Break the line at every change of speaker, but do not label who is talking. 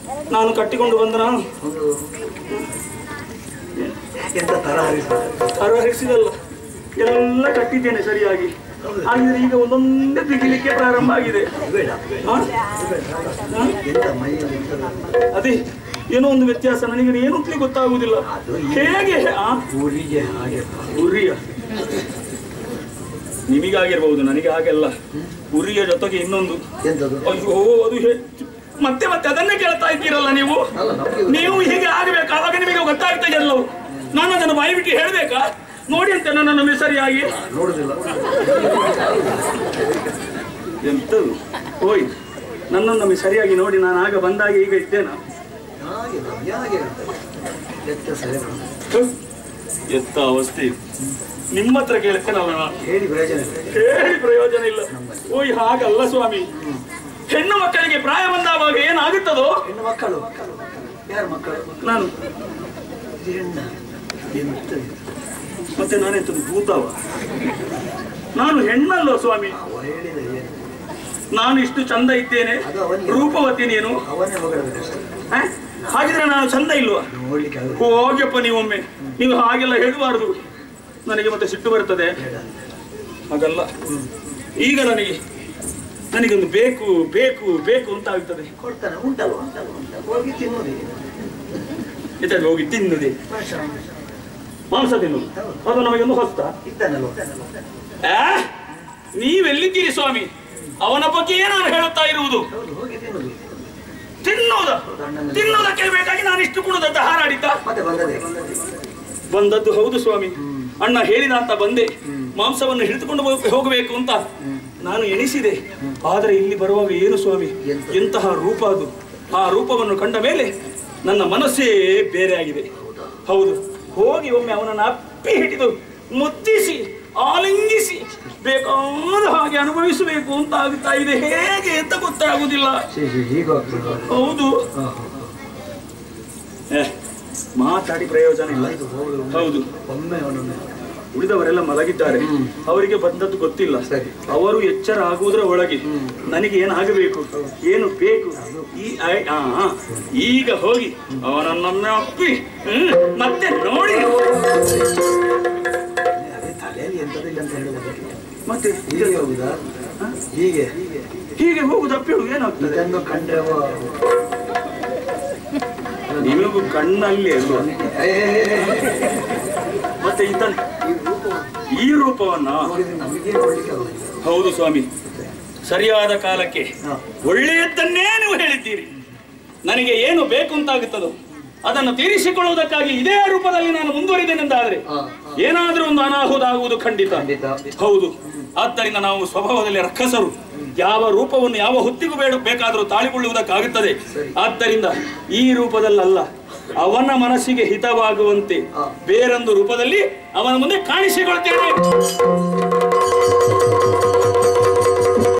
ನಾನು ಕಟ್ಟಿಕೊಂಡು ಬಂದನ
ಒಂದು ಎಂತ ತರ ಹರಿಸ್ತಾರೆ
ಅರ ಹರಿಸಿದಲ್ಲ ಎಲ್ಲ ಕಟ್ಟಿದ್ದೇನೆ ಸರಿಯಾಗಿ ಹಾಗಿದ್ರೆ ಈಗ ಒಂದೊಂದೇ ಬಿಗಿಲಿಕ್ಕೆ ಪ್ರಾರಂಭ ಆಗಿದೆ
ಬೇಡ
ಹಾ? ಹಾ?
ಎಂತ ಮೈಯಲ್ಲಿ ಎಂತದ
ಅದೇ ಏನೋ ಒಂದು ವ್ಯತ್ಯಾಸ ನನಗೆ ಏನು ಅಂತಲೇ ಗೊತ್ತಾಗುವುದಿಲ್ಲ ಹೇಗೆ ಆ
ಊರಿಗೆ ಹಾಗೆ
ಉರಿಯ ನಿಮಗಾಗಿರ್ಬಹುದು ನನಗೆ ಹಾಗೆಲ್ಲ ಉರಿಯ ಜೊತೆಗೆ ಇನ್ನೊಂದು
ಎಂತದು
ಅಯ್ಯೋ ಅದು ಹೆಚ್ಚು ಮತ್ತೆ ಮತ್ತೆ ಅದನ್ನೇ ಕೇಳ್ತಾ ಇದ್ದೀರಲ್ಲ ನೀವು
ಅಲ್ಲ ನಮಗೆ
ನೀವು ಹೀಗೆ ಆಗಬೇಕು ಆವಾಗ ನಿಮಗೆ ಗೊತ್ತಾಗ್ತದೆ ಎಲ್ಲವೂ ನಾನು ಅದನ್ನು ಬಾಯಿ ಬಿಟ್ಟು ಹೇಳ್ಬೇಕಾ ನೋಡಿ ಅಂತ ನನ್ನನ್ನು ಸರಿಯಾಗಿ
ನೋಡುದಿಲ್ಲ
ಎಂತದು ಹೋಯ್ ನನ್ನನ್ನು ನಮಗೆ ಸರಿಯಾಗಿ ನೋಡಿ ನಾನು ಆಗ ಬಂದಾಗ ಈಗ ಇದ್ದೇನಾ
ಹಾಗೆ ನಮ್ಗೆ ಹಾಗೆ ಇರ್ತದೆ ಎತ್ತ ಸರಿ
ಹ್ಮ್. ಎತ್ತ ಅವಸ್ಥೆ ಇದು. ನಿಮ್ಮ ಹತ್ರ ಕೇಳ್ತೇನಲ್ಲ ನಾನು
ಹೇಳಿ ಪ್ರಯೋಜನ ಇಲ್ಲ
ಹೇಳಿ ಪ್ರಯೋಜನ ಇಲ್ಲ ಓಯ್ ಹಾಗಲ್ಲ ಸ್ವಾಮಿ ಹೆಣ್ಣು ಮಕ್ಕಳಿಗೆ ಪ್ರಾಯ ಬಂದಾವಾಗ ಏನಾಗುತ್ತದೋ
ಹೆಣ್ಣು ಮಕ್ಕಳು ಯಾರು ಮಕ್ಕಳು
ನಾನು
ಹೆಣ್ಣ ಎಂತ ಇದು?
ಮತ್ತೆ ನಾನೆಂತದ್ದು ಭೂತವ ನಾನು ಹೆಣ್ಣಲ್ಲೋ ಸ್ವಾಮಿ
ಅವ ಹೇಳಿದ ಏನು
ನಾನು ಇಷ್ಟು ಚಂದ ಇದ್ದೇನೆ
ಅದು ಅವನಿಗೆ.
ರೂಪವತಿ ನೀನು
ಅವನೇ ಹೊಗಳಬೇಕಷ್ಟೇ
ಹ? ಹಾಗಿದ್ರೆ ನಾನು ಚಂದ ಇಲ್ವಾ
ನೋಡ್ಲಿಕ್ಕೆ ಆಗುದು
ಹೋಗ್ಯಪ್ಪ ನೀವೊಮ್ಮೆ ನೀವು ಹಾಗೆಲ್ಲ ಹೇಳಬಾರ್ದು ನನಗೆ ಮತ್ತೆ ಸಿಟ್ಟು ಬರ್ತದೆ
ಬೇಡ
ಹಾಗಲ್ಲ ಈಗ ನನಗೆ ನನಗೊಂದು ಬೇಕು ಬೇಕು ಬೇಕು ಅಂತ ಆಗ್ತದೆ
ಕೊಡ್ತಾನೆ ಉಂಟಲ್ವ ಉಂಟಲ್ವ ಉಂಟಲ್ವ ಹೋಗಿ ತಿನ್ನೋದು
ಇದರಲ್ಲಿ ಹೋಗಿ ತಿನ್ನುದೆ
ಮಾಷ
ಮಾಂಸ ತಿನ್ನು ಅದು ನಮಗೊಂದು ಹೊಸ್ತ
ಇದ್ದಾನಲ್ವ
ಆ? ನೀವೆಲ್ಲಿದ್ದೀರಿ ಸ್ವಾಮಿ ಅವನ ಬಗ್ಗೆಯೇ ನಾನು ಹೇಳುತ್ತಾ ಇರುವುದು
ಹೌದು ಹೋಗಿ ತಿನ್ನೋದು
ತಿನ್ನೋದ ತಿನ್ನೋದಕ್ಕೆ ಬೇಕಾಗಿ ನಾನು ಇಷ್ಟು ಕುಣದತ್ತ ಹಾರಾಡಿದ್ದ
ಮತ್ತೆ ಬಂದದೆ
ಬಂದದ್ದು ಹೌದು ಸ್ವಾಮಿ ಅಣ್ಣ ಹೇಳಿದ ಅಂತ ಬಂದೆ ಮಾಂಸವನ್ನು ಹಿಡಿದುಕೊಂಡು ಹೋಗ್- ಹೋಗಬೇಕು ಅಂತ ನಾನು ಎಣಿಸಿದೆ ಆದರೆ ಇಲ್ಲಿ ಬರುವಾಗ ಏನು ಸ್ವಾಮಿ
ಎಂತ?
ಎಂತಹ ರೂಪ ಅದು ಆ ರೂಪವನ್ನು ಕಂಡ ಮೇಲೆ ನನ್ನ ಮನಸ್ಸೇ ಬೇರೆ ಆಗಿದೆ ಹೌದು ಹೋಗಿ ಒಮ್ಮೆ ಅವನನ್ನು ಅಪ್ಪಿ ಹಿಡಿದು ಮುದ್ದಿಸಿ ಆಲಿಂಗಿಸಿ ಬೇಕಾದ ಹಾಗೆ ಅನುಭವಿಸಬೇಕು ಅಂತ ಆಗ್ತಾ ಇದೆ ಹೇಗೆ ಅಂತ ಗೊತ್ತಾಗುವುದಿಲ್ಲ
ಶ್ರೀ ಶ್ರೀ ಹೀಗೂ ಆಗ್ತದೆ
ಹೌದು
ಹಾ, ಹಾ.
ಏ, ಮಾತಾಡಿ ಪ್ರಯೋಜನ ಇಲ್ಲ
ಆಯ್ತು ಹೋಗುದು
ಹೌದು
ಒಮ್ಮೆ ಅವನೊಮ್ಮೆ
ಉಳಿದವರೆಲ್ಲ ಮಲಗಿದ್ದಾರೆ ಅವರಿಗೆ ಬಂದದ್ದು ಗೊತ್ತಿಲ್ಲ
ಸರಿ.
ಅವರು ಎಚ್ಚರ ಆಗುವುದರ ಒಳಗೆ ನನಗೆ ಏನಾಗಬೇಕು ಏನು ಬೇಕು ಈ ಐ- ಆ, ಆ, ಈಗ ಹೋಗಿ ಅವನನ್ನೊಮ್ಮೆ ಅಪ್ಪಿ ಹ್ಮ್, ಮತ್ತೆ ನೋಡಿ
ಅದೇ ತಲೆಯಲ್ಲಿ ಎಂತದಿಲ್ಲ ಅಂತ ಹೇಳುವುದಕ್ಕೆ
ಮತ್ತೆ
ಹೀಗೆ ಹೋಗುದಾ ಹೀಗೆ
ಹೀಗೆ ಹೋಗುದು ಅಪ್ಪಿ ಹೋಗುದು ಏನಾಗ್ತದೆ
ಇದನ್ನು ಕಂಡ್ರೆ ಅವ
ನಿಮಗೂ ಕಣ್ಣಲ್ಲಿ ಅಲ್ವಾ
ಏ, ಏ, ಏ, ಏ.
ಮತ್ತೆ ಇದನ್ನ
ಈ ರೂಪವನ್ನು
ಈ ರೂಪವನ್ನ
ನೋಡಿದ್ರೆ ನಮಗೆ ನೋಡ್ಲಿಕ್ಕೆ ಆಗುದಿಲ್ಲ
ಹೌದು ಸ್ವಾಮಿ ಸರಿಯಾದ ಕಾಲಕ್ಕೆ
ಹಾ.
ಒಳ್ಳೆಯದನ್ನೇ ನೀವು ಹೇಳಿದ್ದೀರಿ ನನಗೆ ಏನು ಬೇಕು ಅಂತಾಗುತ್ತದೋ ಅದನ್ನು ತೀರಿಸಿಕೊಳ್ಳುವುದಕ್ಕಾಗಿ ಇದೇ ರೂಪದಲ್ಲಿ ನಾನು ಮುಂದುವರಿದ್ದೇನೆಂದಾದ್ರೆ
ಹಾ,
ಏನಾದರೂ ಒಂದು ಅನಾಹುತ ಆಗುವುದು ಖಂಡಿತ
ಖಂಡಿತ
ಹೌದು ಆದ್ದರಿಂದ ನಾವು ಸ್ವಭಾವದಲ್ಲಿ ರಕ್ಕಸರು ಯಾವ ರೂಪವನ್ನು ಯಾವ ಹೊತ್ತಿಗೂ ಬೇಡ ಬೇಕಾದರೂ ತಾಳಿಕೊಳ್ಳುವುದಕ್ಕಾಗುತ್ತದೆ ಆದ್ದರಿಂದ ಈ ರೂಪದಲ್ಲಲ್ಲ ಅವನ ಮನಸ್ಸಿಗೆ ಹಿತವಾಗುವಂತೆ
ಹಾ.
ಬೇರೊಂದು ರೂಪದಲ್ಲಿ ಅವನ ಮುಂದೆ ಕಾಣಿಸಿಕೊಳ್ತೇನೆ